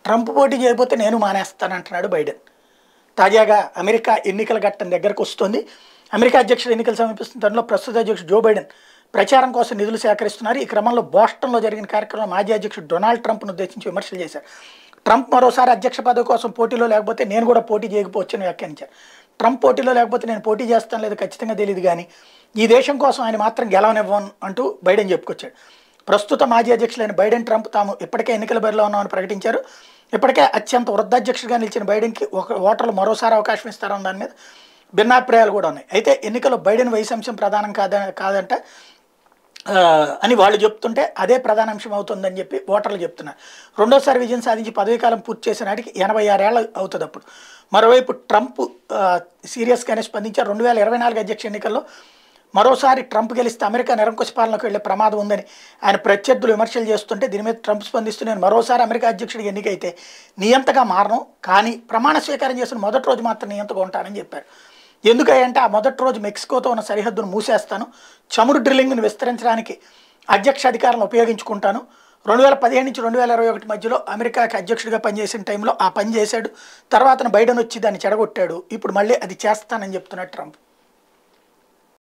Trump పోటీ చేయకపోతే నేను మానేస్తానంటున్నాడు బైడెన్ తాజాగా అమెరికా ఎన్నికల ఘట్టం దగ్గరకు వస్తుంది అమెరికా అధ్యక్షుడు ఎన్నికలు సమీపిస్తున్న తరుణంలో ప్రస్తుత అధ్యక్షుడు జో బైడెన్ ప్రచారం కోసం నిధులు సేకరిస్తున్నారు ఈ క్రమంలో బోస్టన్లో జరిగిన కార్యక్రమంలో మాజీ అధ్యక్షుడు డొనాల్డ్ ట్రంప్ను ఉద్దేశించి విమర్శలు చేశారు ట్రంప్ మరోసారి అధ్యక్ష పదవి కోసం పోటీలో లేకపోతే నేను కూడా పోటీ చేయకపోవచ్చని వ్యాఖ్యానించారు ట్రంప్ పోటీలో లేకపోతే నేను పోటీ చేస్తాను లేదు ఖచ్చితంగా తెలియదు కానీ ఈ దేశం కోసం ఆయన మాత్రం గెలవనివ్వను అంటూ బైడెన్ చెప్పుకొచ్చాడు ప్రస్తుత మాజీ అధ్యక్షులైన బైడెన్ ట్రంప్ తాము ఇప్పటికే ఎన్నికల బరిలో ఉన్నామని ప్రకటించారు ఇప్పటికే అత్యంత వృద్ధాధ్యక్షుడిగా నిలిచిన బైడెన్కి ఒక ఓటర్లు మరోసారి అవకాశం ఇస్తారన్న దాని మీద భిన్నాభిప్రాయాలు కూడా ఉన్నాయి అయితే ఎన్నికల్లో బైడెన్ వయసు అంశం ప్రధానం కాద కాదంట ఆ, అని వాళ్ళు చెప్తుంటే అదే ప్రధాన అంశం అవుతుందని చెప్పి ఓటర్లు చెప్తున్నారు రెండోసారి విజయం సాధించి పదవీకాలం పూర్తి చేసిన నాటికి ఎనభై ఆరేళ్ళు అవుతుంది అప్పుడు మరోవైపు ట్రంప్ ఆ, సీరియస్గానే స్పందించారు రెండు వేల ఇరవై నాలుగు అధ్యక్ష ఎన్నికల్లో మరోసారి ట్రంప్ గెలిస్తే అమెరికా నిరంకుశ పాలనకు వెళ్లే ప్రమాదం ఉందని ఆయన ప్రత్యర్థులు విమర్శలు చేస్తుంటే దీని మీద ట్రంప్ స్పందిస్తూ నేను మరోసారి అమెరికా అధ్యక్షుడికి ఎన్నికైతే నియంతగా మారను కానీ ప్రమాణ స్వీకారం చేసిన మొదటి రోజు మాత్రం నియంతగా ఉంటానని చెప్పారు ఎందుకంటే ఆ మొదటి రోజు మెక్సికోతో ఉన్న సరిహద్దును మూసేస్తాను చమురు డ్రిల్లింగ్ను విస్తరించడానికి అధ్యక్ష అధికారాలను ఉపయోగించుకుంటాను రెండు వేల పదిహేను నుంచి రెండు వేల ఇరవై ఒకటి మధ్యలో అమెరికాకి అధ్యక్షుడిగా పనిచేసిన టైంలో ఆ పని చేశాడు తర్వాత బైడెన్ వచ్చి దాన్ని చెడగొట్టాడు ఇప్పుడు మళ్ళీ అది చేస్తానని చెప్తున్నాడు ట్రంప్